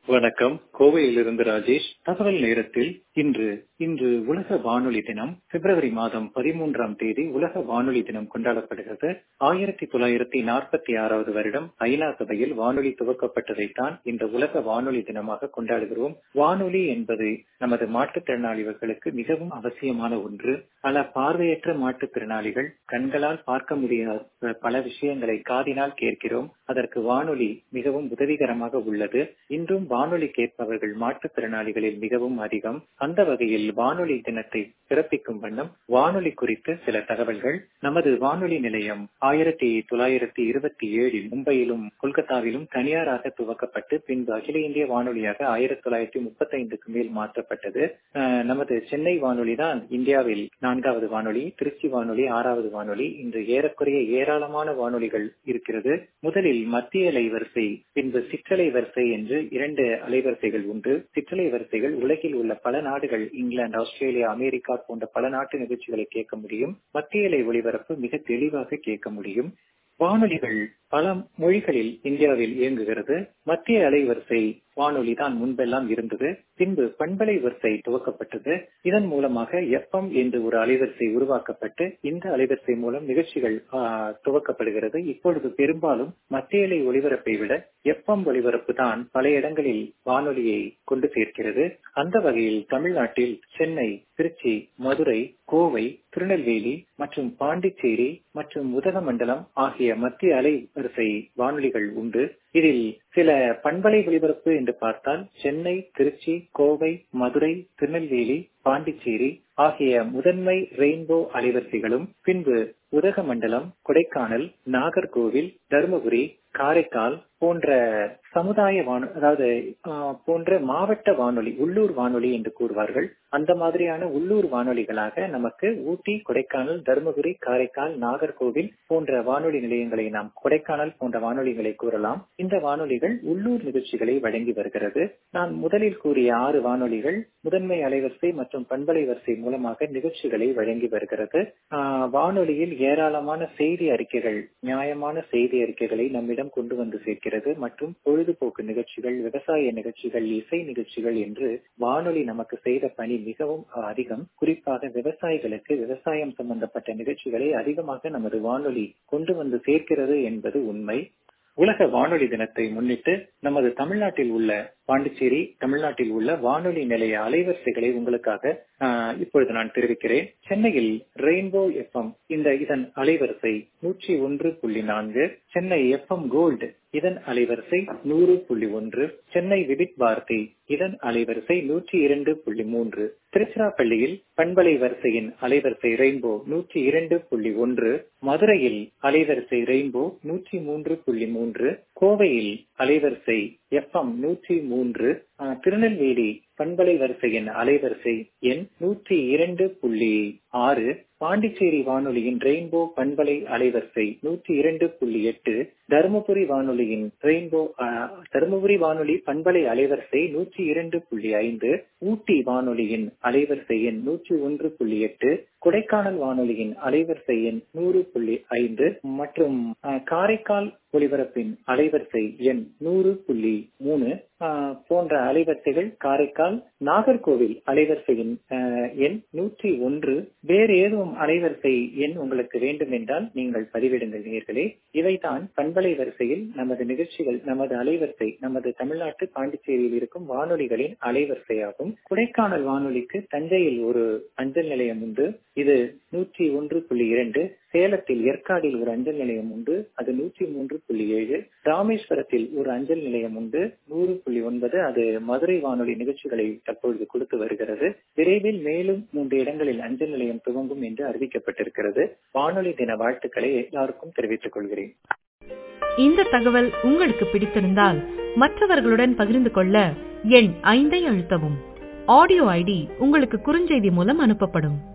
வணக்கம் கோவையிலிருந்து ராஜேஷ் தகவல் நேரத்தில் இன்று இன்று உலக வானொலி தினம் பிப்ரவரி மாதம் பதிமூன்றாம் தேதி உலக வானொலி தினம் கொண்டாடப்படுகிறது ஆயிரத்தி தொள்ளாயிரத்தி நாற்பத்தி ஆறாவது வருடம் ஐநா சபையில் வானொலி துவக்கப்பட்டதைத்தான் இந்த உலக வானொலி தினமாக கொண்டாடுகிறோம் வானொலி என்பது நமது மாற்றுத்திறனாளிகளுக்கு மிகவும் அவசியமான ஒன்று பல பார்வையற்ற மாற்றுத்திறனாளிகள் கண்களால் பார்க்க முடியாத பல விஷயங்களை காதினால் கேட்கிறோம் அதற்கு வானொலி மிகவும் உதவிகரமாக உள்ளது இன்றும் வானொலி கேட்பவர்கள் மாற்றுத்திறனாளிகளில் மிகவும் அதிகம் அந்த வகையில் வானொலி தினத்தை சிறப்பிக்கும் வண்ணம் வானொலி குறித்த சில தகவல்கள் நமது வானொலி நிலையம் ஆயிரத்தி தொள்ளாயிரத்தி இருபத்தி ஏழில் மும்பையிலும் கொல்கத்தாவிலும் தனியாராக துவக்கப்பட்டு பின்பு அகில இந்திய வானொலியாக ஆயிரத்தி தொள்ளாயிரத்தி முப்பத்தி ஐந்துக்கு மேல் மாற்றப்பட்டது நமது சென்னை வானொலி தான் இந்தியாவில் நான்காவது வானொலி திருச்சி வானொலி ஆறாவது வானொலி இன்று ஏறக்குறைய ஏராளமான வானொலிகள் இருக்கிறது முதலில் மத்திய அலைவரிசை பின்பு சிற்றலை வரிசை என்று இரண்டு அலைவரிசைகள் உண்டு சிற்றலை வரிசைகள் உலகில் உள்ள பல நாடுகள் இங்கிலாந்து ஆஸ்திரேலியா அமெரிக்கா போன்ற பல நாட்டு நிகழ்ச்சிகளை கேட்க முடியும் மத்திய அலை ஒளிபரப்பு மிக தெளிவாக கேட்க முடியும் வானொலிகள் பல மொழிகளில் இந்தியாவில் இயங்குகிறது மத்திய அலைவரிசை வானொலி தான் முன்பெல்லாம் இருந்தது பின்பு பண்பலை வரிசை துவக்கப்பட்டது இதன் மூலமாக எஃப்எம் என்று ஒரு அலைவரிசை உருவாக்கப்பட்டு இந்த அலைவரிசை மூலம் நிகழ்ச்சிகள் துவக்கப்படுகிறது இப்பொழுது பெரும்பாலும் மத்திய அலை ஒளிபரப்பை விட எஃப்எம் ஒளிபரப்பு தான் பல இடங்களில் வானொலியை கொண்டு சேர்க்கிறது அந்த வகையில் தமிழ்நாட்டில் சென்னை திருச்சி மதுரை கோவை திருநெல்வேலி மற்றும் பாண்டிச்சேரி மற்றும் உதகமண்டலம் ஆகிய மத்திய அலைவரிசை வானொலிகள் உண்டு இதில் சில பண்பலை ஒளிபரப்பு என்று பார்த்தால் சென்னை திருச்சி கோவை மதுரை திருநெல்வேலி பாண்டிச்சேரி ஆகிய முதன்மை ரெயின்போ அலைவரிசைகளும் பின்பு உதகமண்டலம் கொடைக்கானல் நாகர்கோவில் தருமபுரி காரைக்கால் போன்ற சமுதாய வானொலி அதாவது போன்ற மாவட்ட வானொலி உள்ளூர் வானொலி என்று கூறுவார்கள் அந்த மாதிரியான உள்ளூர் வானொலிகளாக நமக்கு ஊட்டி கொடைக்கானல் தருமபுரி காரைக்கால் நாகர்கோவில் போன்ற வானொலி நிலையங்களை நாம் கொடைக்கானல் போன்ற வானொலிகளை கூறலாம் இந்த வானொலிகள் உள்ளூர் நிகழ்ச்சிகளை வழங்கி வருகிறது நான் முதலில் கூறிய ஆறு வானொலிகள் முதன்மை அலைவரிசை மற்றும் பண்பலை வரிசை மூலமாக நிகழ்ச்சிகளை வழங்கி வருகிறது வானொலியில் ஏராளமான செய்தி அறிக்கைகள் நியாயமான செய்தி அறிக்கைகளை நம்மிடம் கொண்டு வந்து சேர்க்கிறது மற்றும் பொழுதுபோக்கு நிகழ்ச்சிகள் விவசாய நிகழ்ச்சிகள் இசை நிகழ்ச்சிகள் என்று வானொலி நமக்கு செய்த பணி மிகவும் அதிகம் குறிப்பாக விவசாயிகளுக்கு விவசாயம் சம்பந்தப்பட்ட நிகழ்ச்சிகளை அதிகமாக நமது வானொலி கொண்டு வந்து சேர்க்கிறது என்பது உண்மை உலக வானொலி தினத்தை முன்னிட்டு நமது தமிழ்நாட்டில் உள்ள பாண்டிச்சேரி தமிழ்நாட்டில் உள்ள வானொலி நிலைய அலைவரிசைகளை உங்களுக்காக இப்பொழுது நான் தெரிவிக்கிறேன் சென்னையில் ரெயின்போ எஃப்எம் இந்த இதன் அலைவரிசை நூற்றி ஒன்று புள்ளி நான்கு சென்னை எஃப்எம் கோல்டு இதன் அலைவரிசை நூறு புள்ளி ஒன்று சென்னை விபித் பாரதி இதன் அலைவரிசை நூற்றி இரண்டு புள்ளி மூன்று திருச்சிராப்பள்ளியில் பண்பலை வரிசையின் அலைவரிசை ரெயின்போ நூற்றி இரண்டு புள்ளி ஒன்று மதுரையில் அலைவரிசை ரெயின்போ நூற்றி மூன்று புள்ளி மூன்று கோவையில் அலைவரிசை எஃப்எம் நூற்றி மூன்று திருநெல்வேலி பண்பலை வரிசையின் அலைவரிசை எண் நூற்றி இரண்டு புள்ளி ஆறு பாண்டிச்சேரி வானொலியின் ரெயின்போ பண்பலை அலைவரிசை நூற்றி இரண்டு புள்ளி எட்டு தருமபுரி வானொலியின் ரெயின்போ தருமபுரி வானொலி பண்பலை அலைவரிசை நூற்றி இரண்டு புள்ளி ஐந்து ஊட்டி வானொலியின் அலைவரிசை எண் நூற்றி ஒன்று புள்ளி எட்டு கொடைக்கானல் வானொலியின் அலைவரிசை எண் நூறு புள்ளி ஐந்து மற்றும் காரைக்கால் ஒலிபரப்பின் அலைவரிசை எண் நூறு புள்ளி மூணு போன்ற அலைவரிசைகள் காரைக்கால் நாகர்கோவில் அலைவரிசையின் எண் நூற்றி ஒன்று வேறு ஏதும் அலைவரிசை எண் உங்களுக்கு வேண்டும் என்றால் நீங்கள் பதிவிடுங்கள் நேர்களே இவைதான் பண்பலை வரிசையில் நமது நிகழ்ச்சிகள் நமது அலைவரிசை நமது தமிழ்நாட்டு பாண்டிச்சேரியில் இருக்கும் வானொலிகளின் அலைவரிசையாகும் கொடைக்கானல் வானொலிக்கு தஞ்சையில் ஒரு அஞ்சல் நிலையம் உண்டு இது நூற்றி ஒன்று புள்ளி இரண்டு சேலத்தில் ஏற்காடில் ஒரு அஞ்சல் நிலையம் உண்டு அது நூற்றி மூன்று புள்ளி ஏழு ராமேஸ்வரத்தில் ஒரு அஞ்சல் நிலையம் உண்டு நூறு புள்ளி ஒன்பது அது மதுரை வானொலி நிகழ்ச்சிகளை தற்பொழுது கொடுத்து வருகிறது விரைவில் மேலும் மூன்று இடங்களில் அஞ்சல் நிலையம் துவங்கும் என்று அறிவிக்கப்பட்டிருக்கிறது வானொலி தின வாழ்த்துக்களை எல்லாருக்கும் தெரிவித்துக் கொள்கிறேன் இந்த தகவல் உங்களுக்கு பிடித்திருந்தால் மற்றவர்களுடன் பகிர்ந்து கொள்ள எண் ஐந்தை அழுத்தவும் ஆடியோ ஐடி உங்களுக்கு குறுஞ்செய்தி மூலம் அனுப்பப்படும்